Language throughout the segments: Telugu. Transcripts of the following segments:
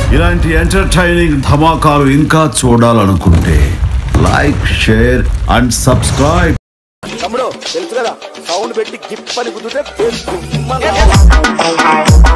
ఇలాంటి ఎంటర్టైనింగ్ ధమాకాలు ఇంకా చూడాలనుకుంటే లైక్ షేర్ అండ్ సబ్స్క్రైబ్ తమ్ముడు తెలుసు కదా సౌండ్ పెట్టి గిప్ అని కుదిరితే బేస్ దుమ్మగా.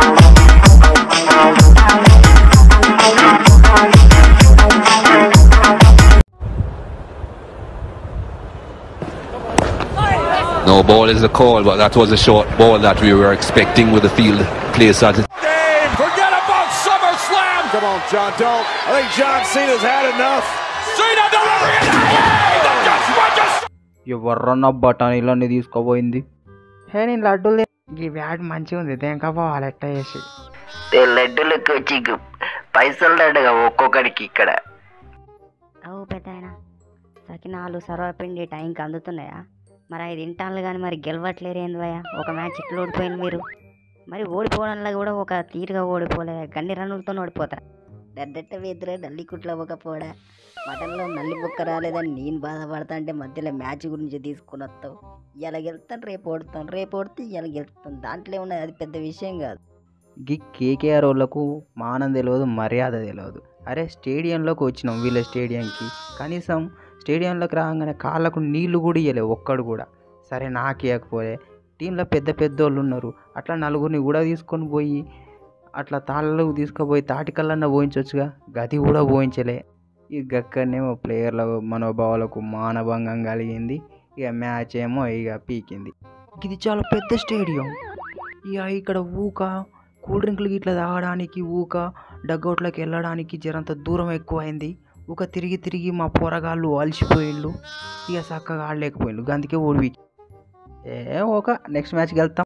No ball is the call, but that was a short ball that we were expecting with the field placed at Dave, forget about SummerSlam. Come on, John, don't. I think John Cena's had enough. Cena delivering it. The just just ఎవర్రన్న బఠానీలన్నీ తీసుకోపోయింది హే నేను లడ్డూలు తి- ఈ బ్యాట్ మంచిగా ఉంది దేనికపోవాలి ఎట్ట చేసి లడ్డులకు వచ్చి గు- పైసలు దండగా ఒక్కొక్కడికి ఇక్కడ అవు పెద్దాయన సకినాలు సర్వపిండి టైంకి అందుతున్నాయా మరి ఐదు ఇంటాలు కానీ మరి గెలవట్లేరు ఏంది భయ ఒక మ్యాచ్ ఇట్లా ఓడిపోయింది మీరు మరి ఓడిపోవడంలో కూడా ఒక తీరుగా ఓడిపోలే గన్ని రన్నులతో ఓడిపోతారు దడ్డట్ట వేద్దరే నల్లి కుట్ల ఒక పోడా మటన్లో నల్లి బొక్క రాలేదని నేను బాధపడతా అంటే మధ్యలో మ్యాచ్ గురించి తీసుకుని వస్తావు ఇలా గెలుస్తాను రేపు ఓడుతాను రేపు ఓడితే ఇలా గెలుస్తాను దాంట్లో ఉన్నది అది పెద్ద విషయం కాదు గీ కేకేఆర్ వాళ్ళకు మానం తెలియదు మర్యాద తెలియదు అరే స్టేడియంలోకి వచ్చినాం వీళ్ళ స్టేడియంకి కనీసం స్టేడియంలోకి రాగానే కాళ్ళకు నీళ్లు కూడా ఇవ్వలేవు ఒక్కడు కూడా సరే నాకు ఇవ్వకపోయే టీంలో పెద్ద పెద్ద వాళ్ళు ఉన్నారు అట్లా నలుగురిని కూడా తీసుకొని పోయి అట్లా తాళ్ళకు తీసుకుపోయి తాటికల్లన్న పోయించవచ్చుగా గది కూడా పోయించలే ఈ గక్కడనేమో ప్లేయర్ల మనోభావాలకు మానభంగం కలిగింది ఇక మ్యాచ్ ఏమో ఇక పీకింది ఇది చాలా పెద్ద స్టేడియం ఇక ఇక్కడ ఊక కూల్ డ్రింక్లు ఇట్లా తాగడానికి ఊక డగ్అవుట్లోకి వెళ్ళడానికి జరంత దూరం ఎక్కువైంది ఊక తిరిగి తిరిగి మా పోరగాళ్ళు అలసిపోయిండు ఇక చక్కగా ఆడలేకపోయిండు అందుకే ఓడివి ఏ ఒక నెక్స్ట్ మ్యాచ్కి వెళ్తాం